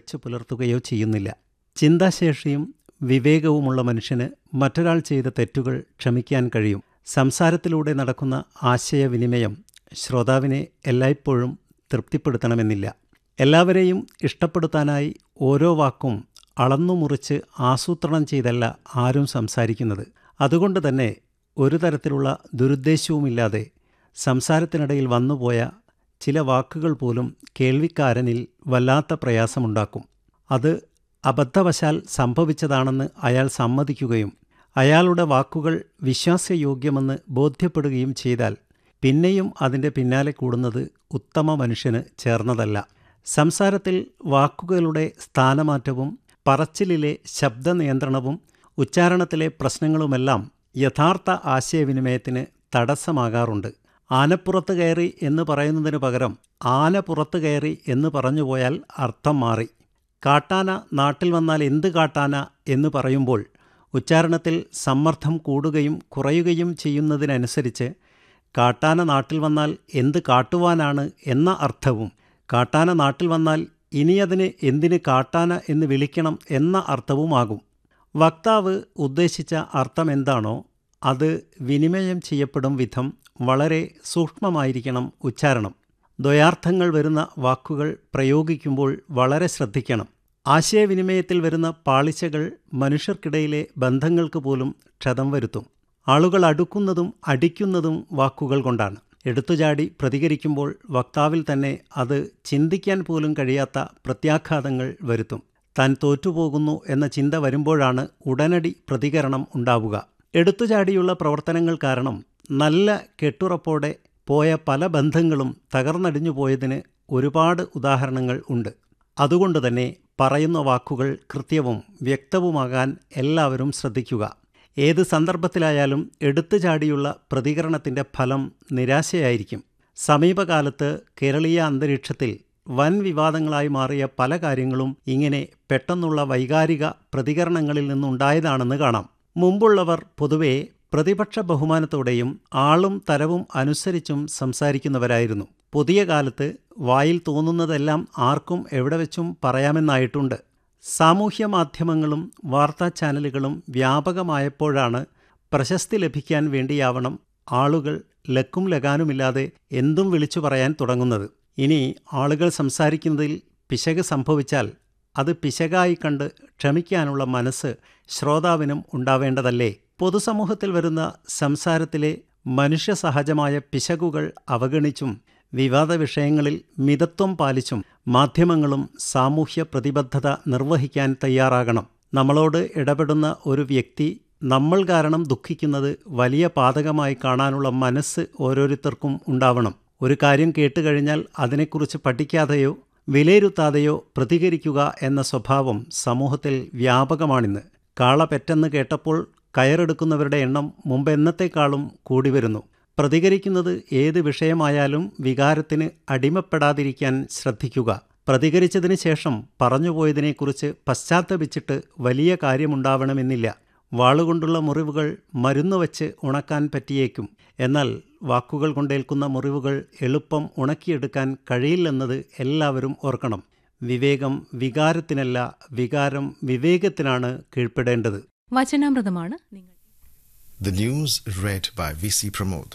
വെച്ച് പുലർത്തുകയോ ചെയ്യുന്നില്ല ചിന്താശേഷിയും വിവേകവുമുള്ള മനുഷ്യന് മറ്റൊരാൾ ചെയ്ത തെറ്റുകൾ ക്ഷമിക്കാൻ കഴിയും സംസാരത്തിലൂടെ നടക്കുന്ന ആശയവിനിമയം ശ്രോതാവിനെ എല്ലായ്പ്പോഴും തൃപ്തിപ്പെടുത്തണമെന്നില്ല എല്ലാവരെയും ഇഷ്ടപ്പെടുത്താനായി ഓരോ വാക്കും അളന്നു മുറിച്ച് ആസൂത്രണം ചെയ്തല്ല ആരും സംസാരിക്കുന്നത് അതുകൊണ്ട് തന്നെ ഒരു തരത്തിലുള്ള ദുരുദ്ദേശവുമില്ലാതെ സംസാരത്തിനിടയിൽ വന്നുപോയ ചില വാക്കുകൾ പോലും കേൾവിക്കാരനിൽ വല്ലാത്ത പ്രയാസമുണ്ടാക്കും അത് അബദ്ധവശാൽ സംഭവിച്ചതാണെന്ന് അയാൾ സമ്മതിക്കുകയും അയാളുടെ വാക്കുകൾ വിശ്വാസയോഗ്യമെന്ന് ബോധ്യപ്പെടുകയും ചെയ്താൽ പിന്നെയും അതിൻ്റെ പിന്നാലെ കൂടുന്നത് ഉത്തമ മനുഷ്യന് ചേർന്നതല്ല സംസാരത്തിൽ വാക്കുകളുടെ സ്ഥാനമാറ്റവും പറച്ചിലിലെ ശബ്ദനിയന്ത്രണവും ഉച്ചാരണത്തിലെ പ്രശ്നങ്ങളുമെല്ലാം യഥാർത്ഥ ആശയവിനിമയത്തിന് തടസ്സമാകാറുണ്ട് ആനപ്പുറത്ത് കയറി എന്ന് പറയുന്നതിന് പകരം ആന പുറത്ത് കയറി എന്ന് പറഞ്ഞുപോയാൽ അർത്ഥം മാറി കാട്ടാന നാട്ടിൽ വന്നാൽ എന്ത് കാട്ടാന എന്ന് പറയുമ്പോൾ ഉച്ചാരണത്തിൽ സമ്മർദ്ദം കൂടുകയും കുറയുകയും ചെയ്യുന്നതിനനുസരിച്ച് കാട്ടാന നാട്ടിൽ വന്നാൽ എന്ത് കാട്ടുവാനാണ് എന്ന അർത്ഥവും കാട്ടാന നാട്ടിൽ വന്നാൽ ഇനിയതിന് എന്തിന് കാട്ടാന എന്ന് വിളിക്കണം എന്ന അർത്ഥവുമാകും വക്താവ് ഉദ്ദേശിച്ച അർത്ഥം എന്താണോ അത് വിനിമയം ചെയ്യപ്പെടും വിധം വളരെ സൂക്ഷ്മമായിരിക്കണം ഉച്ചാരണം ദ്വയാർത്ഥങ്ങൾ വരുന്ന വാക്കുകൾ പ്രയോഗിക്കുമ്പോൾ വളരെ ശ്രദ്ധിക്കണം ആശയവിനിമയത്തിൽ വരുന്ന പാളിച്ചകൾ മനുഷ്യർക്കിടയിലെ ബന്ധങ്ങൾക്ക് പോലും ക്ഷതം വരുത്തും ആളുകൾ അടുക്കുന്നതും അടിക്കുന്നതും വാക്കുകൾ കൊണ്ടാണ് എടുത്തുചാടി പ്രതികരിക്കുമ്പോൾ വക്താവിൽ തന്നെ അത് ചിന്തിക്കാൻ പോലും കഴിയാത്ത പ്രത്യാഘാതങ്ങൾ വരുത്തും താൻ തോറ്റുപോകുന്നു എന്ന ചിന്ത വരുമ്പോഴാണ് ഉടനടി പ്രതികരണം ഉണ്ടാവുക എടുത്തുചാടിയുള്ള പ്രവർത്തനങ്ങൾ കാരണം നല്ല കെട്ടുറപ്പോടെ പോയ പല ബന്ധങ്ങളും തകർന്നടിഞ്ഞു പോയതിന് ഒരുപാട് ഉദാഹരണങ്ങൾ ഉണ്ട് അതുകൊണ്ട് തന്നെ പറയുന്ന വാക്കുകൾ കൃത്യവും വ്യക്തവുമാകാൻ എല്ലാവരും ശ്രദ്ധിക്കുക ഏത് സന്ദർഭത്തിലായാലും എടുത്തുചാടിയുള്ള പ്രതികരണത്തിൻ്റെ ഫലം നിരാശയായിരിക്കും സമീപകാലത്ത് കേരളീയ അന്തരീക്ഷത്തിൽ വൻ വിവാദങ്ങളായി മാറിയ പല കാര്യങ്ങളും ഇങ്ങനെ പെട്ടെന്നുള്ള വൈകാരിക പ്രതികരണങ്ങളിൽ നിന്നുണ്ടായതാണെന്ന് കാണാം മുമ്പുള്ളവർ പൊതുവെ പ്രതിപക്ഷ ബഹുമാനത്തോടെയും ആളും തരവും അനുസരിച്ചും സംസാരിക്കുന്നവരായിരുന്നു പുതിയ കാലത്ത് വായിൽ തോന്നുന്നതെല്ലാം ആർക്കും എവിടെ വെച്ചും പറയാമെന്നായിട്ടുണ്ട് സാമൂഹ്യ മാധ്യമങ്ങളും വാർത്താ ചാനലുകളും വ്യാപകമായപ്പോഴാണ് പ്രശസ്തി ലഭിക്കാൻ വേണ്ടിയാവണം ആളുകൾ ലക്കും ലഗാനുമില്ലാതെ എന്തും വിളിച്ചു പറയാൻ തുടങ്ങുന്നത് ഇനി ആളുകൾ സംസാരിക്കുന്നതിൽ പിശക് സംഭവിച്ചാൽ അത് പിശകായി കണ്ട് ക്ഷമിക്കാനുള്ള മനസ്സ് ശ്രോതാവിനും ഉണ്ടാവേണ്ടതല്ലേ പൊതുസമൂഹത്തിൽ വരുന്ന സംസാരത്തിലെ മനുഷ്യസഹജമായ പിശകുകൾ അവഗണിച്ചും വിവാദ വിഷയങ്ങളിൽ മിതത്വം പാലിച്ചും മാധ്യമങ്ങളും സാമൂഹ്യ പ്രതിബദ്ധത നിർവഹിക്കാൻ തയ്യാറാകണം നമ്മളോട് ഇടപെടുന്ന ഒരു വ്യക്തി നമ്മൾ കാരണം ദുഃഖിക്കുന്നത് വലിയ പാതകമായി കാണാനുള്ള മനസ്സ് ഓരോരുത്തർക്കും ഉണ്ടാവണം ഒരു കാര്യം കേട്ടുകഴിഞ്ഞാൽ അതിനെക്കുറിച്ച് പഠിക്കാതെയോ വിലയിരുത്താതെയോ പ്രതികരിക്കുക എന്ന സ്വഭാവം സമൂഹത്തിൽ വ്യാപകമാണിന്ന് കാള പെറ്റെന്ന് കേട്ടപ്പോൾ കയറെടുക്കുന്നവരുടെ എണ്ണം മുമ്പെന്നത്തേക്കാളും കൂടി വരുന്നു പ്രതികരിക്കുന്നത് ഏത് വിഷയമായാലും വികാരത്തിന് അടിമപ്പെടാതിരിക്കാൻ ശ്രദ്ധിക്കുക പ്രതികരിച്ചതിന് ശേഷം പറഞ്ഞുപോയതിനെക്കുറിച്ച് പശ്ചാത്തപിച്ചിട്ട് വലിയ കാര്യമുണ്ടാവണമെന്നില്ല വാളുകൊണ്ടുള്ള മുറിവുകൾ മരുന്ന് വച്ച് ഉണക്കാൻ പറ്റിയേക്കും എന്നാൽ വാക്കുകൾ കൊണ്ടേൽക്കുന്ന മുറിവുകൾ എളുപ്പം ഉണക്കിയെടുക്കാൻ കഴിയില്ലെന്നത് എല്ലാവരും ഓർക്കണം വിവേകം വികാരത്തിനല്ല വികാരം വിവേകത്തിനാണ് കീഴ്പ്പെടേണ്ടത് വചനാമൃതമാണ് നിങ്ങൾ The news read by VC Pramod.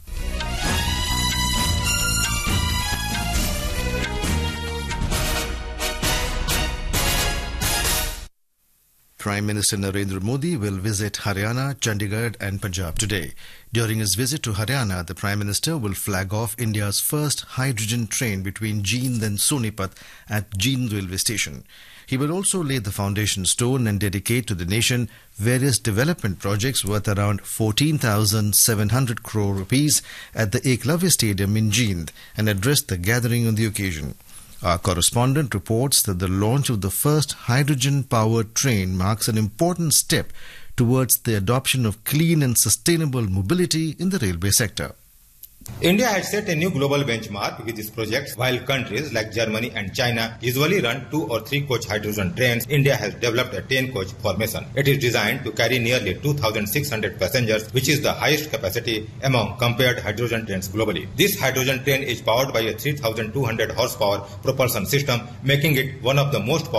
Prime Minister Narendra Modi will visit Haryana, Chandigarh, and Punjab today. During his visit to Haryana, the Prime Minister will flag off India's first hydrogen train between Jeend and Sonipat at Jeend railway station. He will also lay the foundation stone and dedicate to the nation various development projects worth around 14,700 crore rupees at the Eklavya Stadium in Jeend and address the gathering on the occasion. Our correspondent reports that the launch of the first hydrogen powered train marks an important step towards the adoption of clean and sustainable mobility in the railway sector. India has set a new global benchmark with its projects. While countries like Germany and China usually run two or three coach hydrogen trains, India has developed a 10 coach formation. It is designed to carry nearly 2,600 passengers, which is the highest capacity among compared hydrogen trains globally. This hydrogen train is powered by a 3,200 horsepower propulsion system, making it one of the most